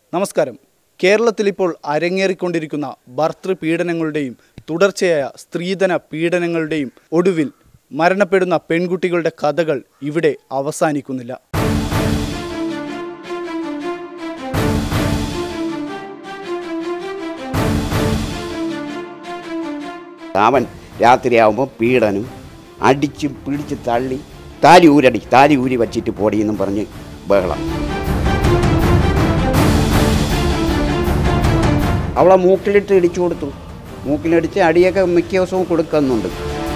നമസ്കാരം കേരളത്തിൽ ഇപ്പോൾ അരങ്ങേറിക്കൊണ്ടിരിക്കുന്ന ഭർത്തൃപീഡനങ്ങളുടെയും തുടർച്ചയായ സ്ത്രീധന പീഡനങ്ങളുടെയും ഒടുവിൽ മരണപ്പെടുന്ന പെൺകുട്ടികളുടെ കഥകൾ ഇവിടെ അവസാനിക്കുന്നില്ല അവൻ രാത്രിയാവുമ്പോൾ പീഡനും അടിച്ചും പിടിച്ച് തള്ളി താലി ഊരടി താലി ഊരി വച്ചിട്ട് പോടിയെന്നും പറഞ്ഞ് ബഹളം അവളെ മൂക്കിലിട്ട് ഇടിച്ചു കൊടുത്തു മൂക്കിലടിച്ച് അടിയൊക്കെ മിക്ക ദിവസവും കൊടുക്കുന്നുണ്ട്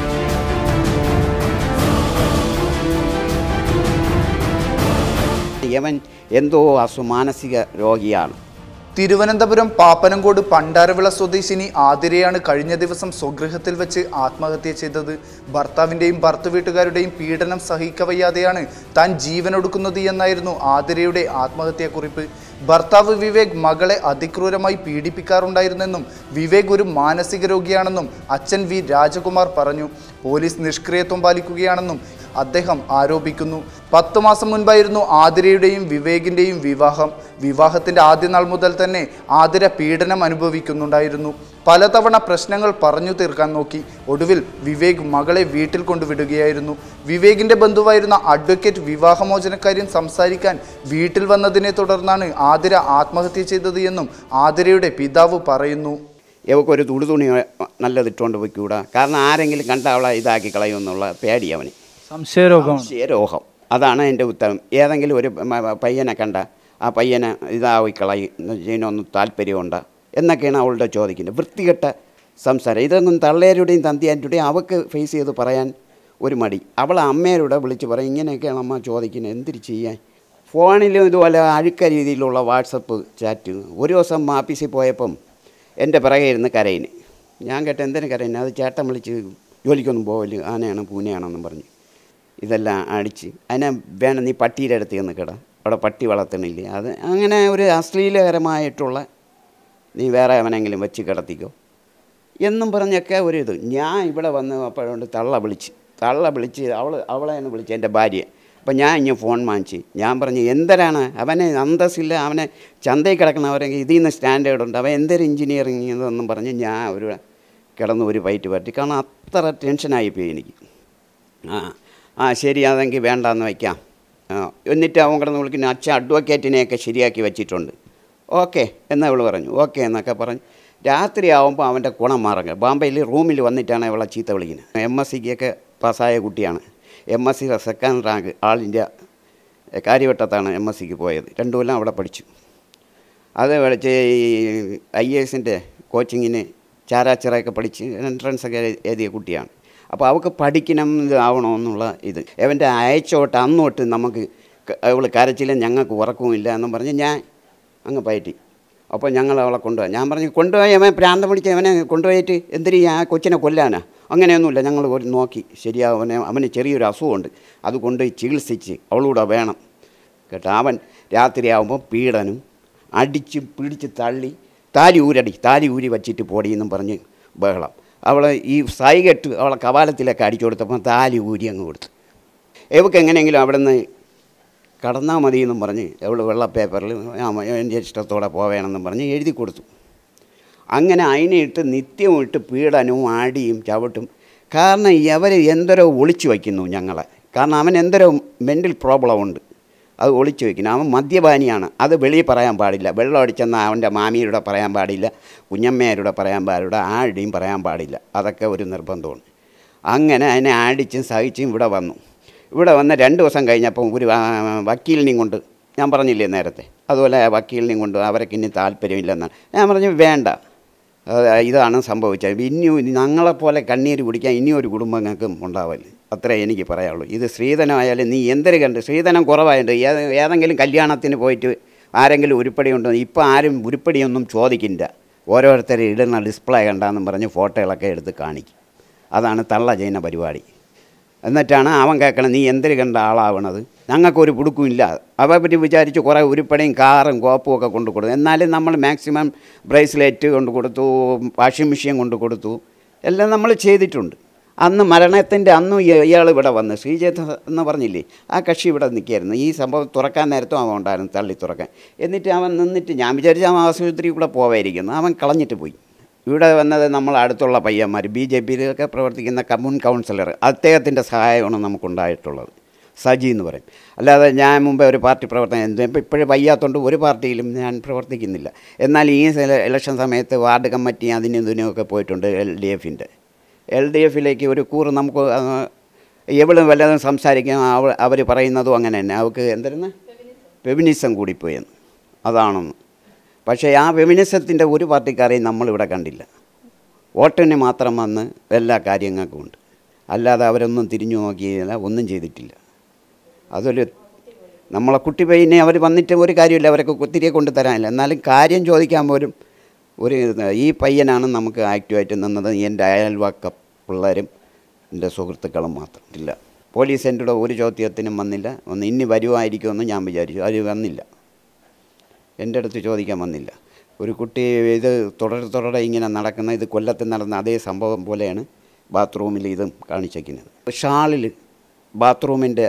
യവൻ എന്തോ അസു മാനസിക രോഗിയാണ് തിരുവനന്തപുരം പാപ്പനംകോട് പണ്ടാരവിള സ്വദേശിനി ആതിരയാണ് കഴിഞ്ഞ ദിവസം സ്വഗൃഹത്തിൽ വെച്ച് ആത്മഹത്യ ചെയ്തത് ഭർത്താവിൻ്റെയും ഭർത്തു വീട്ടുകാരുടെയും പീഡനം സഹിക്കവയ്യാതെയാണ് താൻ ജീവനൊടുക്കുന്നത് എന്നായിരുന്നു ആതിരയുടെ ആത്മഹത്യാക്കുറിപ്പ് ഭർത്താവ് വിവേക് മകളെ അതിക്രൂരമായി പീഡിപ്പിക്കാറുണ്ടായിരുന്നെന്നും വിവേക് ഒരു മാനസിക രോഗിയാണെന്നും അച്ഛൻ വി രാജകുമാർ പറഞ്ഞു പോലീസ് നിഷ്ക്രിയത്വം പാലിക്കുകയാണെന്നും അദ്ദേഹം ആരോപിക്കുന്നു പത്തു മാസം മുൻപായിരുന്നു ആതിരയുടെയും വിവേകിൻ്റെയും വിവാഹം വിവാഹത്തിൻ്റെ ആദ്യ നാൾ മുതൽ തന്നെ ആതിര പീഡനം അനുഭവിക്കുന്നുണ്ടായിരുന്നു പലതവണ പ്രശ്നങ്ങൾ പറഞ്ഞു തീർക്കാൻ നോക്കി ഒടുവിൽ വിവേക് മകളെ വീട്ടിൽ കൊണ്ടുവിടുകയായിരുന്നു വിവേകിൻ്റെ ബന്ധുവായിരുന്ന അഡ്വക്കേറ്റ് വിവാഹമോചനക്കാര്യം സംസാരിക്കാൻ വീട്ടിൽ വന്നതിനെ തുടർന്നാണ് ആതിര ആത്മഹത്യ ചെയ്തത് എന്നും ആതിരയുടെ പിതാവ് പറയുന്നു ഇവക്കൊരു തുണി തുണി നല്ലത് ഇട്ടുകൊണ്ട് പോയിക്കൂടാ കാരണം ആരെങ്കിലും കണ്ട അവളെ ഇതാക്കി കളയുമെന്നുള്ള പേടി അവന് സംശയരോഗമാണ് രോഗം അതാണ് എൻ്റെ ഉത്തരം ഏതെങ്കിലും ഒരു മ- മ- പയ്യനെ കണ്ട ആ പയ്യനെ ഇതായി കളയും ഇതിനൊന്നും താല്പര്യമുണ്ട് എന്നൊക്കെയാണ് അവളുടെ ചോദിക്കുന്നത് വൃത്തികെട്ട സംസാരം ഇതൊന്നും തള്ളേരുടെയും തന്തിയാരുടെയും അവൾക്ക് ഫേസ് ചെയ്ത് പറയാൻ ഒരു മടി അവൾ അമ്മയോടെ വിളിച്ച് പറയും ഇങ്ങനെയൊക്കെയാണ് അമ്മ ചോദിക്കുന്നത് എന്തിരി ചെയ്യാൻ ഫോണിലും ഇതുപോലെ അഴുക്ക രീതിയിലുള്ള വാട്സപ്പ് ചാറ്റ് ഒരു ദിവസം ആഫീസിൽ പോയപ്പം എൻ്റെ പിറകെ ഇരുന്ന് കരയിന് ഞാൻ കേട്ട എന്തിനു കരയിന് അത് ചേട്ടൻ വിളിച്ച് ജോലിക്കൊന്നും പോവല് ആനയാണ് പൂനയാണെന്നും പറഞ്ഞു ഇതെല്ലാം അടിച്ച് അതിനെ വേണം നീ പട്ടിയുടെ അടുത്ത് ചെന്ന് കിട അവിടെ പട്ടി വളർത്തണില്ലേ അത് അങ്ങനെ ഒരു അശ്ലീലകരമായിട്ടുള്ള നീ വേറെ അവനെങ്കിലും വെച്ച് കിടത്തിക്കോ എന്നും പറഞ്ഞൊക്കെ ഒരു ഇത് ഞാൻ ഇവിടെ വന്ന് അപ്പോഴുണ്ട് തള്ള വിളിച്ച് തള്ള വിളിച്ച് അവൾ അവളെ ഒന്ന് വിളിച്ച് എൻ്റെ ഭാര്യയെ അപ്പം ഞാൻ ഇങ്ങനെ ഫോൺ വാങ്ങിച്ച് ഞാൻ പറഞ്ഞു എന്തരാണ് അവനെ അന്തസ്സില്ല അവനെ ചന്തയിൽ കിടക്കണവരെങ്കിൽ ഇതിൽ നിന്ന് സ്റ്റാൻഡേർഡ് ഉണ്ട് അവൻ എന്തൊരു എഞ്ചിനീയറിങ് ഇതെന്നും പറഞ്ഞ് ഞാൻ ഒരു കിടന്ന് ഒരു ഫൈറ്റ് പറ്റി കാരണം അത്ര ടെൻഷനായിപ്പോയി എനിക്ക് ആ ആ ശരി അതെങ്കിൽ വേണ്ടാന്ന് വയ്ക്കാം ആ, എന്നിട്ട് അവൻ കിടന്ന് വിളിക്കുന്ന അച്ഛൻ അഡ്വക്കേറ്റിനെയൊക്കെ ശരിയാക്കി വെച്ചിട്ടുണ്ട് ഓക്കെ എന്ന് അവൾ പറഞ്ഞു ഓക്കെ എന്നൊക്കെ പറഞ്ഞു രാത്രിയാവുമ്പോൾ അവൻ്റെ ഗുണം മാറുക ബോംബെയിൽ റൂമിൽ വന്നിട്ടാണ് അവളെ ചീത്ത വിളിക്കുന്നത് എം എസ് സിക്കൊക്കെ പാസ്സായ കുട്ടിയാണ് M S C second rank all India കാര്യവട്ടത്താണ് എം എസ് സിക്ക് പോയത് രണ്ടു കൊല്ലം അവിടെ പഠിച്ചു അത് പഠിച്ച് ഈ ഐ എ എസിൻ്റെ കോച്ചിങ്ങിന് ചാരാച്ചിറയൊക്കെ പഠിച്ച് എൻട്രൻസ് ഒക്കെ എഴുതിയ കുട്ടിയാണ് അപ്പോൾ അവൾക്ക് പഠിക്കണം ഇതാവണമെന്നുള്ള ഇത് അവൻ്റെ അയച്ചോട്ട് അന്നോട്ട് നമുക്ക് അവൾ കരച്ചില്ല ഞങ്ങൾക്ക് ഉറക്കവും ഇല്ല എന്നും പറഞ്ഞ് ഞാൻ അങ്ങ് പയറ്റി അപ്പോൾ ഞങ്ങൾ അവളെ കൊണ്ടുപോയി ഞാൻ പറഞ്ഞു കൊണ്ടുപോയി അവൻ പ്രാന്തം പിടിച്ച് അവനെ കൊണ്ടുപോയിട്ട് എന്തിനു ആ കൊച്ചിനെ കൊല്ലാനാ അങ്ങനെയൊന്നുമില്ല ഞങ്ങൾ ഒരു നോക്കി ശരിയാവും അവനെ അവന് ചെറിയൊരു അസുഖമുണ്ട് അത് കൊണ്ടുപോയി ചികിത്സിച്ച് അവളൂടെ വേണം കേട്ടോ അവൻ രാത്രിയാവുമ്പോൾ പീഡനും അടിച്ച് പിടിച്ച് തള്ളി താലി ഊരടി താലി ഊരി വച്ചിട്ട് പോടിയെന്നും പറഞ്ഞ് ബഹളം അവളെ ഈ സൈകെട്ട് അവളെ കവാലത്തിലൊക്കെ അടിച്ചു കൊടുത്തപ്പോൾ താലി ഊരി അങ്ങ് കൊടുത്തു ഇവക്ക് എങ്ങനെയെങ്കിലും അവിടെ നിന്ന് കടന്നാൽ മതി എന്നും പറഞ്ഞ് അവൾ വെള്ള പേപ്പറിൽ ആ എൻ്റെ ഇഷ്ടത്തോടെ പോവേണമെന്നും പറഞ്ഞ് എഴുതി കൊടുത്തു അങ്ങനെ അതിനെ ഇട്ട് നിത്യവും ഇട്ട് പീഡനവും ആടിയും ചവിട്ടും കാരണം ഇവർ എന്തോരോ ഒളിച്ചു വയ്ക്കുന്നു ഞങ്ങളെ കാരണം അവൻ എന്തോരോ മെൻ്റൽ പ്രോബ്ലം ഉണ്ട് അത് ഒളിച്ചു വയ്ക്കുന്നു അവൻ മദ്യപാനിയാണ് അത് വെളിയിൽ പറയാൻ പാടില്ല വെള്ളം അടിച്ചെന്ന് അവൻ്റെ മാമിയുടെ പറയാൻ പാടില്ല കുഞ്ഞമ്മയുടെ പറയാൻ പാടില്ല ആരുടെയും പറയാൻ പാടില്ല അതൊക്കെ ഒരു നിർബന്ധമാണ് അങ്ങനെ അതിനെ ആടിച്ചും സഹിച്ചും ഇവിടെ വന്നു ഇവിടെ വന്ന് രണ്ട് ദിവസം കഴിഞ്ഞപ്പം ഒരു ആ, വക്കീലിനെയും കൊണ്ട് ഞാൻ പറഞ്ഞില്ലേ നേരത്തെ അതുപോലെ ആ വക്കീലിനെയും കൊണ്ട് അവർക്ക് ഇനി താല്പര്യമില്ലെന്നാണ് ഞാൻ പറഞ്ഞു വേണ്ട അത് ഇതാണ് സംഭവിച്ചത് ഇനിയും ഞങ്ങളെപ്പോലെ കണ്ണീര് കുടിക്കാൻ ഇനിയൊരു കുടുംബങ്ങൾക്കും ഉണ്ടാവില്ല അത്രേ എനിക്ക് പറയാനുള്ളൂ ഇത് സ്ത്രീധനമായാലും നീ എന്തൊരു കണ്ട് സ്ത്രീധനം കുറവായിട്ട് ഏത് ഏതെങ്കിലും കല്യാണത്തിന് പോയിട്ട് ആരെങ്കിലും ഉരുപ്പടി ഉണ്ടോ ഇപ്പം ആരും ഉരുപ്പടിയൊന്നും ചോദിക്കില്ല ഓരോരുത്തർ ഇടുന്ന ഡിസ്പ്ലേ കണ്ടാന്നും പറഞ്ഞ് ഫോട്ടോകളൊക്കെ എടുത്ത് കാണിക്കും അതാണ് തള്ള ചെയ്യുന്ന പരിപാടി എന്നിട്ടാണ് അവൻ കേൾക്കണം നീ എന്തിനു കണ്ട ആളാവണത് ഞങ്ങൾക്കൊരു പുടുക്കും ഇല്ല അവയെ പറ്റി വിചാരിച്ച് കുറേ ഉരുപ്പടിയും കാറും കോപ്പും ഒക്കെ കൊണ്ട് കൊടുത്തു എന്നാലും നമ്മൾ മാക്സിമം ബ്രേസ്ലെറ്റ് കൊണ്ട് കൊടുത്തു വാഷിംഗ് മെഷീൻ കൊണ്ട് കൊടുത്തു എല്ലാം നമ്മൾ ചെയ്തിട്ടുണ്ട് അന്ന് മരണത്തിൻ്റെ അന്നും ഇയാൾ ഇവിടെ വന്ന് ശ്രീജേത് എന്ന് പറഞ്ഞില്ലേ ആ കക്ഷി ഇവിടെ നിൽക്കായിരുന്നു ഈ സംഭവം തുറക്കാൻ നേരത്തും അവൻ ഉണ്ടായിരുന്നു തള്ളി തുറക്കാൻ എന്നിട്ട് അവൻ നിന്നിട്ട് ഞാൻ വിചാരിച്ച അവൻ ആശുപത്രി കൂടെ പോവായിരിക്കുന്നു അവൻ കളഞ്ഞിട്ട് പോയി ഇവിടെ വന്നത് നമ്മൾ അടുത്തുള്ള പയ്യന്മാർ ബി ജെ പിയിലൊക്കെ പ്രവർത്തിക്കുന്ന കമ്മ്യൂൺ കൗൺസിലർ അദ്ദേഹത്തിൻ്റെ സഹായമാണ് നമുക്കുണ്ടായിട്ടുള്ളത് സജി എന്ന് പറയും അല്ലാതെ ഞാൻ മുമ്പേ ഒരു പാർട്ടി പ്രവർത്തനം എന്ത് ഇപ്പം ഇപ്പോഴും വയ്യാത്തതുകൊണ്ട് ഒരു പാർട്ടിയിലും ഞാൻ പ്രവർത്തിക്കുന്നില്ല എന്നാൽ ഈ സെല- ഇലക്ഷൻ സമയത്ത് വാർഡ് കമ്മിറ്റി അതിനും ഇതിനുമൊക്കെ പോയിട്ടുണ്ട് എൽ ഡി എഫിൻ്റെ എൽ ഡി എഫിലേക്ക് ഒരു കൂറ് നമുക്ക് എവിടെ വല്ലതും സംസാരിക്കാൻ അവ അവർ പറയുന്നതും അങ്ങനെ തന്നെ അവർക്ക് എന്തായിരുന്നു ഫെമിനിസം കൂടിപ്പോയെന്ന് അതാണെന്ന് പക്ഷേ ആ ഫെമിനിസത്തിൻ്റെ ഒരു പാർട്ടിക്കാരെയും നമ്മളിവിടെ കണ്ടില്ല വോട്ടിന് മാത്രം വന്ന് എല്ലാ കാര്യങ്ങൾക്കും ഉണ്ട് അല്ലാതെ അവരൊന്നും തിരിഞ്ഞു നോക്കിയില്ല ഒന്നും ചെയ്തിട്ടില്ല അതൊരു നമ്മളെ കുട്ടി പയ്യനെ അവർ വന്നിട്ട് ഒരു കാര്യമില്ല അവരൊക്കെ തിരികെ കൊണ്ട് തരാനില്ല എന്നാലും കാര്യം ചോദിക്കാൻ പോലും ഒരു ഇത് ഈ പയ്യനാണ് നമുക്ക് ആക്റ്റീവായിട്ട് നിന്നത് എൻ്റെ അയൽവാക്ക പിള്ളേരും എൻ്റെ സുഹൃത്തുക്കളും മാത്രം ഇല്ല പോലീസ് എൻ്റെ കൂടെ ഒരു ചോദ്യത്തിനും വന്നില്ല ഒന്ന് ഇനി വരുമായിരിക്കുമെന്ന് ഞാൻ വിചാരിച്ചു അത് വന്നില്ല എൻ്റെ അടുത്ത് ചോദിക്കാൻ വന്നില്ല ഒരു കുട്ടി ഇത് തുടരെ തുടരെ ഇങ്ങനെ നടക്കുന്ന ഇത് കൊല്ലത്ത് നടന്ന അതേ സംഭവം പോലെയാണ് ബാത്റൂമിൽ ഇതും കാണിച്ചേക്കുന്നത് ഷാളിൽ ബാത്റൂമിൻ്റെ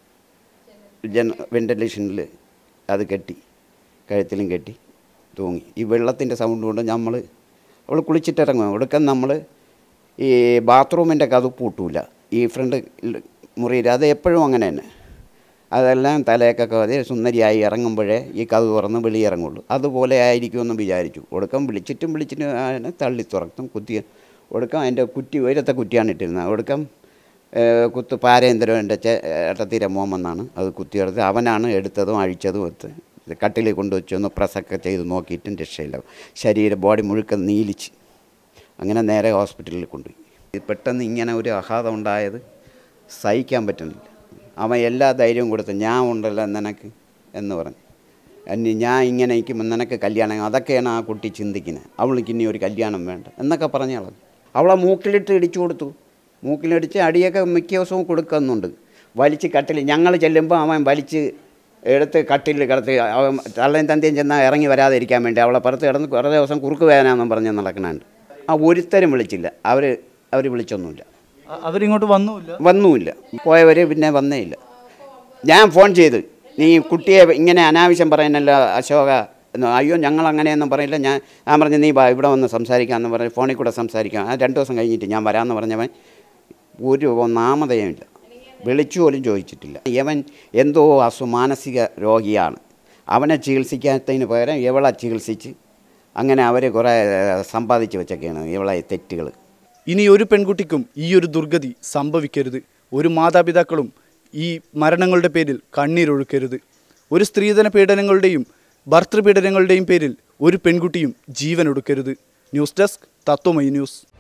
ജന വെൻറ്റിലേഷനിൽ അത് കെട്ടി കഴുത്തിലും കെട്ടി തൂങ്ങി ഈ വെള്ളത്തിൻ്റെ സൗണ്ട് കൊണ്ട് നമ്മൾ അവൾ കുളിച്ചിട്ടിറങ്ങും ഒടുക്കം നമ്മൾ ഈ ബാത്റൂമിൻ്റെ കഥ പൂട്ടൂല ഈ ഫ്രണ്ട് മുറിയിൽ അത് എപ്പോഴും അങ്ങനെ തന്നെ അതെല്ലാം തലയൊക്കെ കതി സുന്ദരിയായി ഇറങ്ങുമ്പോഴേ ഈ കഥ തുറന്ന് വെളിയിറങ്ങുള്ളൂ അതുപോലെ ആയിരിക്കുമെന്ന് വിചാരിച്ചു ഒടുക്കം വിളിച്ചിട്ടും വിളിച്ചിട്ട് അതിനെ തള്ളി തുറക്കും കുത്തി ഒടുക്കം അതിൻ്റെ കുറ്റി ഉയരത്തെ കുറ്റിയാണ് ഇട്ടിരുന്നത് ഒടുക്കം ഏഹ്, കുത്ത് പാരേന്ദ്രൻ എൻ്റെ ഏട്ടത്തീര മോമെന്നാണ് അത് കുത്തിയെടുത്ത് അവനാണ് എടുത്തതും അഴിച്ചതും എടുത്ത് ഇത് കട്ടിലിൽ കൊണ്ടുവച്ച് ഒന്ന് പ്രസൊക്കെ ചെയ്ത് നോക്കിയിട്ടും രക്ഷയില്ല ശരീരം ബോഡി മുഴുക്കം നീലിച്ച് അങ്ങനെ നേരെ ഹോസ്പിറ്റലിൽ കൊണ്ടുപോയി ഇത് പെട്ടെന്ന് ഇങ്ങനെ ഒരു ആഘാതം ഉണ്ടായത് സഹിക്കാൻ പറ്റുന്നില്ല അവൻ എല്ലാ ധൈര്യവും കൊടുത്ത് ഞാൻ ഉണ്ടല്ലോ നിനക്ക് എന്ന് പറഞ്ഞു അന്യ ഞാൻ ഇങ്ങനെ ഇരിക്കുമ്പോൾ നിനക്ക് കല്യാണം അതൊക്കെയാണ് ആ കുട്ടി ചിന്തിക്കുന്നത് അവൾക്ക് ഇനി ഒരു കല്യാണം വേണ്ട എന്നൊക്കെ പറഞ്ഞാളത് അവളെ മൂക്കിലിട്ട് ഇടിച്ചു കൊടുത്തു മൂക്കിലിടിച്ച് അടിയൊക്കെ മിക്ക ദിവസവും കൊടുക്കുന്നുണ്ട് വലിച്ച് കട്ടിൽ ഞങ്ങൾ ചെല്ലുമ്പോൾ അവൻ വലിച്ച് എടുത്ത് കട്ടിൽ കിടത്തി അവൻ തള്ളയും തന്തയും ചെന്നാൽ ഇറങ്ങി വരാതിരിക്കാൻ വേണ്ടി അവളെ പുറത്ത് കിടന്ന് കുറേ ദിവസം കുറുക്ക് വേദനയെന്നും പറഞ്ഞ് നടക്കണുണ്ട് ആ ഒരുത്തരും വിളിച്ചില്ല അവർ അവർ വിളിച്ചൊന്നുമില്ല അ- അവരിങ്ങോട്ട് വന്നുമില്ല വന്നുമില്ല പോയവർ പിന്നെ വന്നേ ഇല്ല ഞാൻ ഫോൺ ചെയ്ത് നീ കുട്ടിയെ ഇങ്ങനെ അനാവശ്യം പറയുന്നല്ലോ അശോക എന്ന് അയ്യോ ഞങ്ങൾ അങ്ങനെയൊന്നും പറയില്ല ഞാൻ ഞാൻ പറഞ്ഞു നീ വാ ഇവിടെ വന്ന് സംസാരിക്കാമെന്ന് പറഞ്ഞ് ഫോണിൽ കൂടെ സംസാരിക്കാം ആ രണ്ട് ദിവസം കഴിഞ്ഞിട്ട് ഞാൻ വരാമെന്ന് പറഞ്ഞവൻ ഒരു നാമതയുമില്ല വിളിച്ചു പോലും ചോദിച്ചിട്ടില്ല ഇവൻ എന്തോ അസു മാനസിക രോഗിയാണ് അവനെ ചികിത്സിക്കാത്തതിന് പകരം ഇവളെ ചികിത്സിച്ച് അങ്ങനെ അവർ കുറേ സമ്പാദിച്ച് വെച്ചൊക്കെയാണ് ഇവളെ തെറ്റുകൾ ഇനി ഒരു പെൺകുട്ടിക്കും ഈ ഒരു ദുർഗതി സംഭവിക്കരുത് ഒരു മാതാപിതാക്കളും ഈ മരണങ്ങളുടെ പേരിൽ കണ്ണീരൊഴുക്കരുത് ഒരു സ്ത്രീധന പീഡനങ്ങളുടെയും ഭർത്തൃപീഡനങ്ങളുടെയും പേരിൽ ഒരു പെൺകുട്ടിയും ജീവൻ ഒടുക്കരുത് ന്യൂസ് ഡെസ്ക് തത്വമൈ ന്യൂസ്